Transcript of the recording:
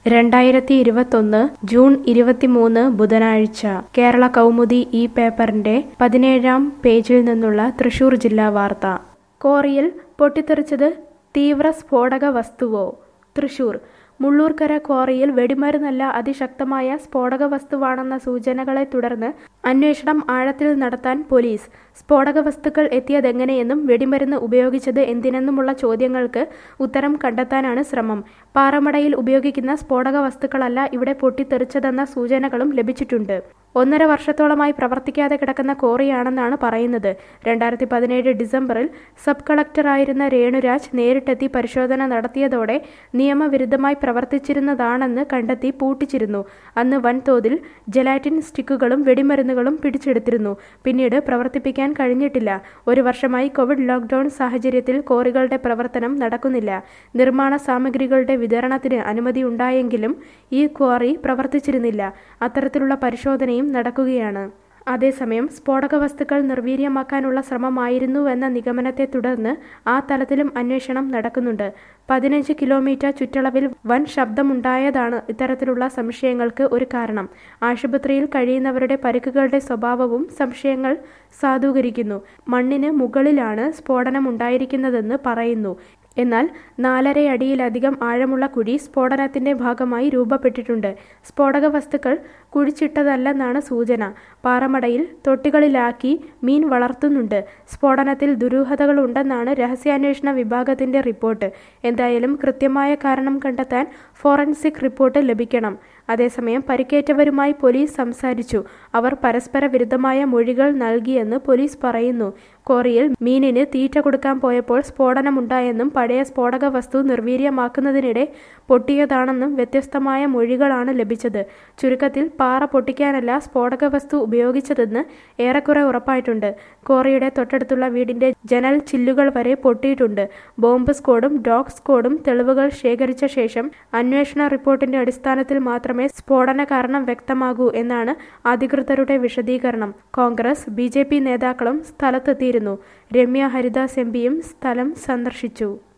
രണ്ടായിരത്തി ഇരുപത്തൊന്ന് ജൂൺ ഇരുപത്തിമൂന്ന് ബുധനാഴ്ച കേരള കൗമുദി ഈ പേപ്പറിന്റെ പതിനേഴാം പേജിൽ നിന്നുള്ള തൃശൂർ ജില്ലാ വാർത്ത കോറിയിൽ പൊട്ടിത്തെറിച്ചത് തീവ്ര സ്ഫോടക വസ്തുവോ തൃശൂർ മുള്ളൂർക്കര ക്വാറിയിൽ വെടിമരുന്നല്ല അതിശക്തമായ സ്ഫോടക വസ്തുവാണെന്ന സൂചനകളെ തുടർന്ന് അന്വേഷണം ആഴത്തിൽ നടത്താൻ പോലീസ് സ്ഫോടക വസ്തുക്കൾ എത്തിയതെങ്ങനെയെന്നും വെടിമരുന്ന് ഉപയോഗിച്ചത് എന്തിനെന്നുമുള്ള ചോദ്യങ്ങൾക്ക് ഉത്തരം കണ്ടെത്താനാണ് ശ്രമം പാറമടയിൽ ഉപയോഗിക്കുന്ന സ്ഫോടക വസ്തുക്കളല്ല ഇവിടെ പൊട്ടിത്തെറിച്ചതെന്ന സൂചനകളും ലഭിച്ചിട്ടുണ്ട് ഒന്നര വർഷത്തോളമായി പ്രവർത്തിക്കാതെ കിടക്കുന്ന കോറിയാണെന്നാണ് പറയുന്നത് രണ്ടായിരത്തി പതിനേഴ് ഡിസംബറിൽ സബ് കളക്ടറായിരുന്ന രേണുരാജ് നേരിട്ടെത്തി പരിശോധന നടത്തിയതോടെ നിയമവിരുദ്ധമായി പ്രവർത്തിച്ചിരുന്നതാണെന്ന് കണ്ടെത്തി പൂട്ടിച്ചിരുന്നു അന്ന് വൻതോതിൽ ജലാറ്റിൻ സ്റ്റിക്കുകളും വെടിമരുന്നുകളും പിടിച്ചെടുത്തിരുന്നു പിന്നീട് പ്രവർത്തിപ്പിക്കാൻ കഴിഞ്ഞിട്ടില്ല ഒരു വർഷമായി കോവിഡ് ലോക്ക്ഡൌൺ സാഹചര്യത്തിൽ കോറികളുടെ പ്രവർത്തനം നടക്കുന്നില്ല നിർമ്മാണ സാമഗ്രികളുടെ വിതരണത്തിന് അനുമതിയുണ്ടായെങ്കിലും ഈ ക്വാറി പ്രവർത്തിച്ചിരുന്നില്ല അത്തരത്തിലുള്ള പരിശോധനയും നടക്കുകയാണ് അതേസമയം സ്ഫോടക വസ്തുക്കൾ നിർവീര്യമാക്കാനുള്ള ശ്രമമായിരുന്നുവെന്ന നിഗമനത്തെ തുടർന്ന് ആ തലത്തിലും അന്വേഷണം നടക്കുന്നുണ്ട് പതിനഞ്ച് കിലോമീറ്റർ ചുറ്റളവിൽ വൻ ശബ്ദമുണ്ടായതാണ് ഇത്തരത്തിലുള്ള സംശയങ്ങൾക്ക് ഒരു കാരണം ആശുപത്രിയിൽ കഴിയുന്നവരുടെ പരിക്കുകളുടെ സ്വഭാവവും സംശയങ്ങൾ സാധൂകരിക്കുന്നു മണ്ണിന് മുകളിലാണ് സ്ഫോടനമുണ്ടായിരിക്കുന്നതെന്ന് പറയുന്നു എന്നാൽ നാലരയടിയിലധികം ആഴമുള്ള കുഴി സ്ഫോടനത്തിന്റെ ഭാഗമായി രൂപപ്പെട്ടിട്ടുണ്ട് സ്ഫോടക വസ്തുക്കൾ കുഴിച്ചിട്ടതല്ലെന്നാണ് സൂചന പാറമടയിൽ തൊട്ടികളിലാക്കി മീൻ വളർത്തുന്നുണ്ട് സ്ഫോടനത്തിൽ ദുരൂഹതകളുണ്ടെന്നാണ് രഹസ്യാന്വേഷണ വിഭാഗത്തിന്റെ റിപ്പോർട്ട് എന്തായാലും കൃത്യമായ കാരണം കണ്ടെത്താൻ ഫോറൻസിക് റിപ്പോർട്ട് ലഭിക്കണം അതേസമയം പരിക്കേറ്റവരുമായി പോലീസ് സംസാരിച്ചു അവർ പരസ്പര വിരുദ്ധമായ മൊഴികൾ നൽകിയെന്ന് പോലീസ് പറയുന്നു കോറിയിൽ മീനിന് തീറ്റ കൊടുക്കാൻ പോയപ്പോൾ സ്ഫോടനമുണ്ടായെന്നും പഴയ സ്ഫോടക വസ്തു നിർവീര്യമാക്കുന്നതിനിടെ പൊട്ടിയതാണെന്നും വ്യത്യസ്തമായ മൊഴികളാണ് ലഭിച്ചത് ചുരുക്കത്തിൽ പാറ പൊട്ടിക്കാനല്ല സ്ഫോടക വസ്തു ഉപയോഗിച്ചതെന്ന് ഏറെക്കുറെ ഉറപ്പായിട്ടുണ്ട് കോറിയുടെ തൊട്ടടുത്തുള്ള വീടിന്റെ ജനൽ ചില്ലുകൾ വരെ പൊട്ടിയിട്ടുണ്ട് ബോംബ് സ്ക്വാഡും ഡോഗ് സ്ക്വാഡും തെളിവുകൾ ശേഖരിച്ച ശേഷം അന്വേഷണ റിപ്പോർട്ടിന്റെ അടിസ്ഥാനത്തിൽ മാത്രമേ സ്ഫോടന കാരണം വ്യക്തമാകൂ എന്നാണ് അധികൃതരുടെ വിശദീകരണം കോൺഗ്രസ് ബി നേതാക്കളും സ്ഥലത്തെത്തിയിരുന്നു രമ്യ ഹരിദാസ് എം സ്ഥലം സന്ദർശിച്ചു